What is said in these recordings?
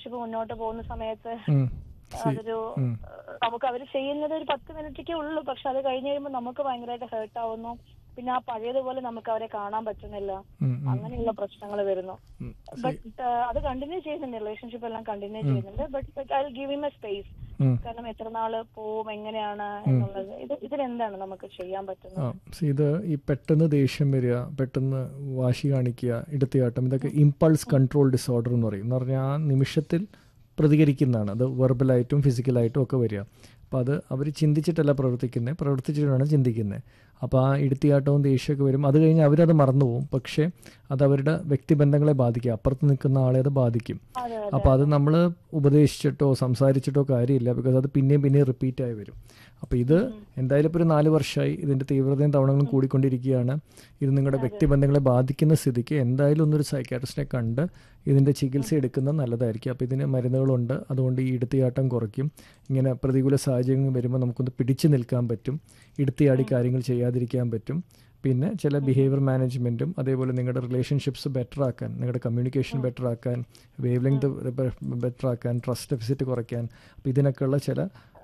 Relationship മുന്നോട്ട് പോകുന്ന സമയത്ത് ഉം. See, അതൊരു ഉം. ഏഹ്, നമുക്ക് അവർ ചെയ്യുന്നത് ഒരു പത്ത് മിനിറ്റൊക്കെ ഉള്ളൂ പക്ഷെ അത് കഴിഞ്ഞ് കഴിയുമ്പോൾ നമുക്ക് ഭയങ്കരമായിട്ട് ഹേർട്ട് ആവുന്നു പിന്നെ ആ പഴയതുപോലെ നമുക്ക് അവരെ കാണാൻ പറ്റുന്നില്ല ഉം, ഉം. അങ്ങനെയുള്ള പ്രശ്നങ്ങൾ വരുന്നു ഉം. ബട്ട് അത് കണ്ടിന്യൂ ചെയ്യുന്നുണ്ട് റിലേഷൻഷിപ്പ് എല്ലാം കണ്ടിന്യൂ ചെയ്യുന്നുണ്ട് but I give him a space ഉം. കാരണം എത്ര നാള് പോവും എങ്ങനെയാണ് എന്നുള്ളത് ഇത് ഇതിനെന്താണ് നമുക്ക് ചെയ്യാൻ ആ പറ്റുന്നത് see, ഇത് ഈ പെട്ടെന്ന് ദേഷ്യം വരിക പെട്ടെന്ന് വാശി കാണിക്കുക എടുത്തിയാട്ടം ഇതൊക്കെ ഇമ്പൾസ് കൺട്രോൾ ഡിസോർഡർ എന്ന് പറയും എന്ന് പറഞ്ഞാൽ ആ നിമിഷത്തിൽ പ്രതികരിക്കുന്നതാണ് അത് വെർബലായിട്ടും ഫിസിക്കലായിട്ടും ഒക്കെ വരിക അപ്പോൾ അത് അവർ ചിന്തിച്ചിട്ടല്ല പ്രവർത്തിക്കുന്നത് പ്രവർത്തിച്ചിട്ടാണ് ചിന്തിക്കുന്നത് അപ്പോൾ ആ ഇടുത്തിയാട്ടവും ദേഷ്യമൊക്കെ വരും അത് കഴിഞ്ഞ് അവരത് മറന്നു പോകും പക്ഷേ അത് അവരുടെ വ്യക്തിബന്ധങ്ങളെ ബാധിക്കും അപ്പുറത്ത് നിൽക്കുന്ന ആളെ അത് ബാധിക്കും അതെ അപ്പോൾ അത് നമ്മൾ ഉപദേശിച്ചിട്ടോ സംസാരിച്ചിട്ടോ കാര്യമില്ല ബിക്കോസ് അത് പിന്നെയും പിന്നെയും റിപ്പീറ്റ് ആയി വരും അപ്പോൾ ഇത് എന്തായാലും ഇപ്പോൾ ഒരു നാല് വർഷമായി ഇതിൻ്റെ തീവ്രതയും തവണകളും കൂടിക്കൊണ്ടിരിക്കുകയാണ് ഇത് നിങ്ങളുടെ വ്യക്തിബന്ധങ്ങളെ ബാധിക്കുന്ന സ്ഥിതിക്ക് എന്തായാലും ഒന്നൊരു സൈക്കാട്രിസ്റ്റിനെ കണ്ട് ഇതിൻ്റെ ചികിത്സ എടുക്കുന്നത് നല്ലതായിരിക്കും അപ്പോൾ ഇതിന് മരുന്നുകളുണ്ട് അതുകൊണ്ട് ഈ ഇടുത്തിയാട്ടം കുറയ്ക്കും ഇങ്ങനെ പ്രതികൂല സാഹചര്യങ്ങൾ വരുമ്പോൾ നമുക്കൊന്ന് പിടിച്ചു നിൽക്കാൻ പറ്റും ഇടുത്തിയാടി കാര്യങ്ങൾ ചെയ്യാതിരിക്കാൻ പറ്റും പിന്നെ ചില ബിഹേവിയർ മാനേജ്മെൻറ്റും അതേപോലെ നിങ്ങളുടെ റിലേഷൻഷിപ്സ് ബെറ്റർ ആക്കാൻ നിങ്ങളുടെ കമ്മ്യൂണിക്കേഷൻ ബെറ്റർ ആക്കാൻ വേവ് ലെങ്ത് ബെറ്റർ ആക്കാൻ ട്രസ്റ്റ് ഡെഫിസിറ്റ് കുറയ്ക്കാൻ അപ്പോൾ ഇതിനൊക്കെയുള്ള ചില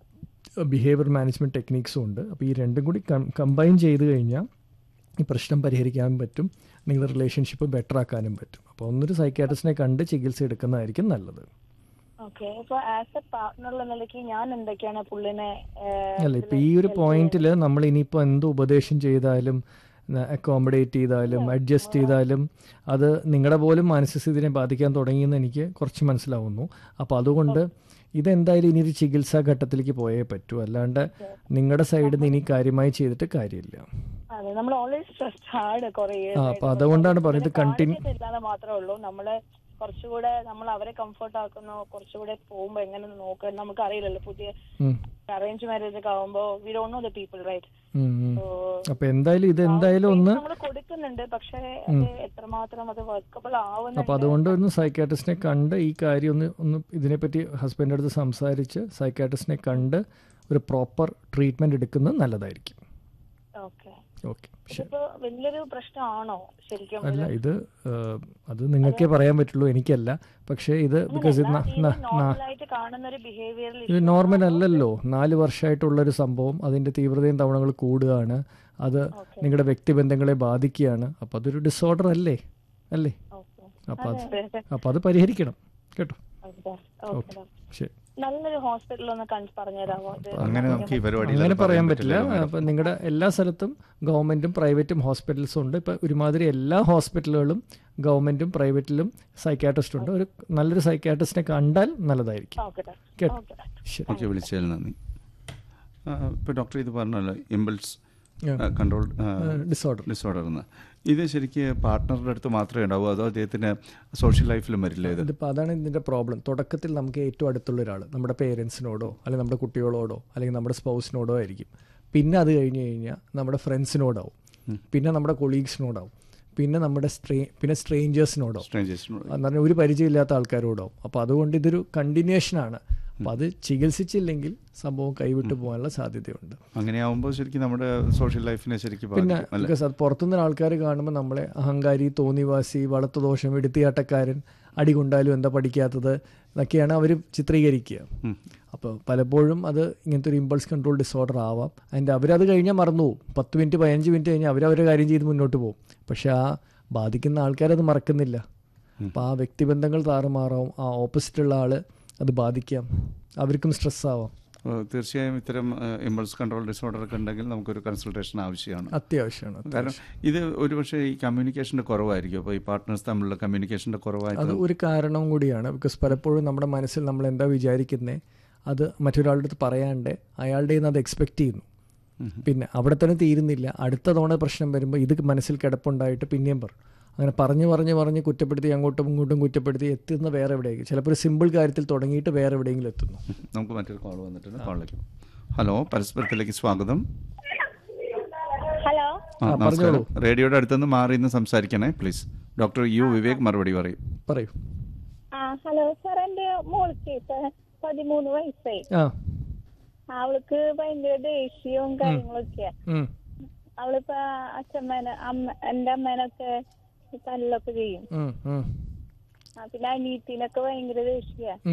ബിഹേവിയർ മാനേജ്മെൻറ്റ് ടെക്നീക്സും ഉണ്ട് അപ്പോൾ ഈ രണ്ടും കൂടി കമ്പൈൻ ചെയ്ത് കഴിഞ്ഞാൽ ഈ പ്രശ്നം പരിഹരിക്കാൻ പറ്റും നിങ്ങളുടെ റിലേഷൻഷിപ്പ് ബെറ്റർ ആക്കാനും പറ്റും അപ്പോൾ ഒന്നൊരു സൈക്കാട്രിസ്റ്റിനെ കണ്ട് ചികിത്സ എടുക്കുന്നതായിരിക്കും നല്ലത് ഓക്കെ ഇപ്പൊ ആസ് എ പാർട്ട്ണർ എന്ന നിലയ്ക്ക് ഞാൻ എന്തൊക്കെയാണ് പുള്ളിനെ ഏഹ്, അല്ല ഇപ്പം ഈ ഒരു പോയിന്റിൽ നമ്മൾ ഇനിയിപ്പോൾ എന്ത് ഉപദേശം ചെയ്താലും അക്കോമഡേറ്റ് ചെയ്താലും അഡ്ജസ്റ്റ് ചെയ്താലും അത് നിങ്ങളുടെ പോലും മാനസികസ്ഥിതിനെ ബാധിക്കാൻ തുടങ്ങിയെന്ന് എനിക്ക് കുറച്ച് മനസ്സിലാവുന്നു അപ്പോൾ അതുകൊണ്ട് ഇതെന്തായാലും ഇനി ഒരു ചികിത്സാ ഘട്ടത്തിലേക്ക് പോയേ പറ്റൂ അല്ലാണ്ട് നിങ്ങളുടെ സൈഡിൽ നിന്ന് ഇനി കാര്യമായി ചെയ്തിട്ട് കാര്യമില്ല അതെ നമ്മൾ ഓൾവേസ് സ്ട്രെസ്ഡ് ആണ് കുറെ ആ അപ്പോൾ അതുകൊണ്ടാണ് പറയുന്നത് കണ്ടിന്യൂ ഇല്ലാതെ മാത്രമേ ഉള്ളൂ നമ്മള് കുറച്ചുകൂടെ നമ്മൾ അവരെ കംഫർട്ട് ആക്കുന്നു കുറച്ചുകൂടെ പോകുമ്പോ എങ്ങനെ നോക്കുക നമുക്ക് അറിയില്ലല്ലോ പുതിയ അറേഞ്ച് മാരേജ് ഒക്കെ ആവുമ്പോ we don't know the people right അപ്പോൾ എന്തായാലും ഇത് എന്തായാലും ഒന്ന് നമ്മൾ കൊടുക്കുന്നുണ്ട് പക്ഷെ അത് എത്രമാത്രം അത് വർക്കബിൾ ആവുന്നുണ്ട് അപ്പോൾ അതുകൊണ്ട് ഒന്ന് സൈക്കാട്രിസ്റ്റിനെ കണ്ട് ഈ കാര്യം ഒന്ന് ഒന്ന് ഇതിനെപ്പറ്റി ഹസ്ബൻഡിൻ്റെ അടുത്ത് സംസാരിച്ച് സൈക്കാട്രിസ്റ്റിനെ കണ്ട് ഒരു പ്രോപ്പർ ട്രീറ്റ്മെൻറ്റ് എടുക്കുന്നത് നല്ലതായിരിക്കും ഓക്കെ ഓക്കെ ശരി ഇതിപ്പോ വലിയൊരു പ്രശ്നമാണോ ശരിക്കും അല്ല ഇത് ഏഹ്, അത് നിങ്ങൾക്കേ പറയാൻ പറ്റുള്ളൂ എനിക്കല്ല പക്ഷേ ഇത് ബിക്കോസ് ഇത് ന- ന- ന- നോർമലായിട്ട് കാണുന്ന ഒരു ബിഹേവിയറിൽ ഇത് നോർമൽ അല്ലല്ലോ നാല് വർഷമായിട്ടുള്ളൊരു സംഭവം അതിൻ്റെ തീവ്രതയും തവണകൾ കൂടുകയാണ് അത് നിങ്ങളുടെ വ്യക്തിബന്ധങ്ങളെ ബാധിക്കുകയാണ് അപ്പോൾ അതൊരു ഡിസോർഡർ അല്ലേ അല്ലേ ഓക്കെ അപ്പോൾ അത് അപ്പോൾ അത് പരിഹരിക്കണം കേട്ടോ ഓക്കെ ശരി നല്ലൊരു ഹോസ്പിറ്റൽ ഒന്ന് കണ്ട് പറഞ്ഞുതരാമോ അത് അങ്ങനെ നമുക്ക് ഈ പരിപാടി അങ്ങനെ പറയാൻ പറ്റില്ല അപ്പം നിങ്ങളുടെ എല്ലാ സ്ഥലത്തും ഗവൺമെൻറ്റും പ്രൈവറ്റും ഹോസ്പിറ്റൽസും ഉണ്ട് ഇപ്പം ഒരുമാതിരി എല്ലാ ഹോസ്പിറ്റലുകളും ഗവൺമെൻറ്റും പ്രൈവറ്റിലും സൈക്കാട്രിസ്റ്റ് ഉണ്ട് ഒരു നല്ലൊരു സൈക്കാട്രിസ്റ്റിനെ കണ്ടാൽ നല്ലതായിരിക്കും ഓക്കെ കേട്ടോ ഓക്കെ ശരി ഓക്കെ വിളിച്ചതിൽ നന്ദി ഇപ്പോൾ ഡോക്ടർ ഇത് പറഞ്ഞല്ലോ impulse Yeah. Control disorder disorder എന്ന് ഇത് ശരിക്ക് പാർട്ട്ണറുടെ അടുത്ത് മാത്രമേ ഉണ്ടാവൂ അതോ അദ്ദേഹത്തിന് സോഷ്യൽ ലൈഫിലും വരില്ല ഇത് ഇതിപ്പോൾ അതാണ് ഇതിൻ്റെ പ്രോബ്ലം തുടക്കത്തിൽ നമുക്ക് ഏറ്റവും അടുത്തുള്ള ഒരാൾ നമ്മുടെ പേരൻസിനോടോ അല്ലെങ്കിൽ നമ്മുടെ കുട്ടികളോടോ അല്ലെങ്കിൽ നമ്മുടെ സ്പൗസിനോടോ ആയിരിക്കും പിന്നെ അത് കഴിഞ്ഞ് കഴിഞ്ഞാൽ നമ്മുടെ ഫ്രണ്ട്സിനോടാവും പിന്നെ നമ്മുടെ കൊളീഗ്സിനോടാവും പിന്നെ നമ്മുടെ സ്ട്രേ പിന്നെ സ്ട്രേഞ്ചേഴ്സിനോടാവും സ്ട്രേഞ്ചേഴ്സിനോട് എന്ന് പറഞ്ഞാൽ ഒരു പരിചയമില്ലാത്ത ആൾക്കാരോടാവും അപ്പോൾ അതുകൊണ്ട് ഇതൊരു കണ്ടിന്യൂഷനാണ് അപ്പോൾ അത് ചികിത്സിച്ചില്ലെങ്കിൽ സംഭവം കൈവിട്ടു പോകാനുള്ള സാധ്യതയുണ്ട് അങ്ങനെയാവുമ്പോൾ ശരിക്കും നമ്മുടെ സോഷ്യൽ ലൈഫിനെ ശരിക്കും പിന്നെ ബാധിക്കും അല്ലേ ബിക്കോസ് അത് പുറത്തുനിന്ന് ആൾക്കാർ കാണുമ്പോൾ നമ്മളെ അഹങ്കാരി തോന്നിവാസി വളർത്തുദോഷം എടുത്തിയാട്ടക്കാരൻ അടി കൊണ്ടാലും എന്താ പഠിക്കാത്തത് എന്നൊക്കെയാണ് അവർ ചിത്രീകരിക്കുക ഉം. അപ്പോൾ പലപ്പോഴും അത് ഇങ്ങനത്തെ ഒരു ഇമ്പൾസ് കൺട്രോൾ ഡിസോർഡർ ആവാം അതിൻ്റെ അവരത് കഴിഞ്ഞാൽ മറന്നു പോകും പത്ത് മിനിറ്റ് പതിനഞ്ച് മിനിറ്റ് കഴിഞ്ഞാൽ അവരവരുടെ കാര്യം ചെയ്ത് മുന്നോട്ട് പോകും പക്ഷെ ആ ബാധിക്കുന്ന ആൾക്കാരത് മറക്കുന്നില്ല അപ്പോൾ ആ വ്യക്തിബന്ധങ്ങൾ താറുമാറാവും ആ ഓപ്പോസിറ്റുള്ള ആൾ അത് ബാധിക്കാം അവർക്കും സ്ട്രെസ് ആവാം അപ്പോൾ തീർച്ചയായും ഇത്തരം ഇമ്പൾസ് കൺട്രോൾ ഡിസോർഡർ ഒക്കെ ഉണ്ടെങ്കിൽ നമുക്കൊരു കൺസൾട്ടേഷൻ ആവശ്യമാണ് അത്യാവശ്യമാണ് കാരണം ഇത് ഒരുപക്ഷെ ഈ കമ്മ്യൂണിക്കേഷൻ്റെ കുറവായിരിക്കും അപ്പോൾ ഈ പാർട്ട്നേഴ്സ് തമ്മിലുള്ള കമ്മ്യൂണിക്കേഷൻ്റെ കുറവായിട്ട് അത് ഒരു കാരണം കൂടിയാണ് ബിക്കോസ് പലപ്പോഴും നമ്മുടെ മനസ്സിൽ നമ്മൾ എന്താ വിചാരിക്കുന്നത് അത് മറ്റൊരാളുടെ അടുത്ത് പറയാണ്ട് അയാളുടെ നിന്ന് അത് എക്സ്പെക്റ്റ് ചെയ്യുന്നു പിന്നെ അവിടെ തന്നെ തീരുന്നില്ല അടുത്ത തവണ പ്രശ്നം വരുമ്പോൾ ഇത് മനസ്സിൽ കിടപ്പുണ്ടായിട്ട് പിന്നെയും പറയും അങ്ങനെ പറഞ്ഞ് പറഞ്ഞ് പറഞ്ഞ് കുറ്റപ്പെടുത്തി അങ്ങോട്ടും ഇങ്ങോട്ടും കുറ്റപ്പെടുത്തി എത്തുന്ന വേറെ എവിടെയെങ്കിലും ചിലപ്പോൾ ഒരു സിമ്പിൾ കാര്യത്തിൽ തുടങ്ങിയിട്ട് വേറെ എവിടെയെങ്കിലും എത്തുന്നു നമുക്ക് മറ്റൊരു കോൾ വന്നിട്ടുണ്ട് കോളിലേക്ക് ഹലോ പരസ്പരത്തിലേക്ക് സ്വാഗതം ഹലോ ആ, ആ, നമസ്കാരം പറഞ്ഞോളൂ. റേഡിയോയുടെ അടുത്തുനിന്ന് മാറി നിന്ന് സംസാരിക്കണേ പ്ലീസ് ഡോക്ടർ യു വിവേക് മറുപടി പറയും പറയൂ ആ ഹലോ സാർ എന്റെ മോൾക്ക് ഇപ്പൊ പതിമൂന്ന് വയസ്സായി ആ അവൾക്ക് ഭയങ്കര ദേഷ്യവും കാര്യങ്ങളൊക്കെയാ ഉം. അവളിപ്പോ അച്ഛമ്മേനെ അമ്മ എന്റെ അമ്മേനൊക്കെ തല്ലൊക്കെ ചെയ്യും ഉം, ഉം. ആ, പിന്നെ അനീത്തിനൊക്കെ ഭയങ്കര ദേഷ്യ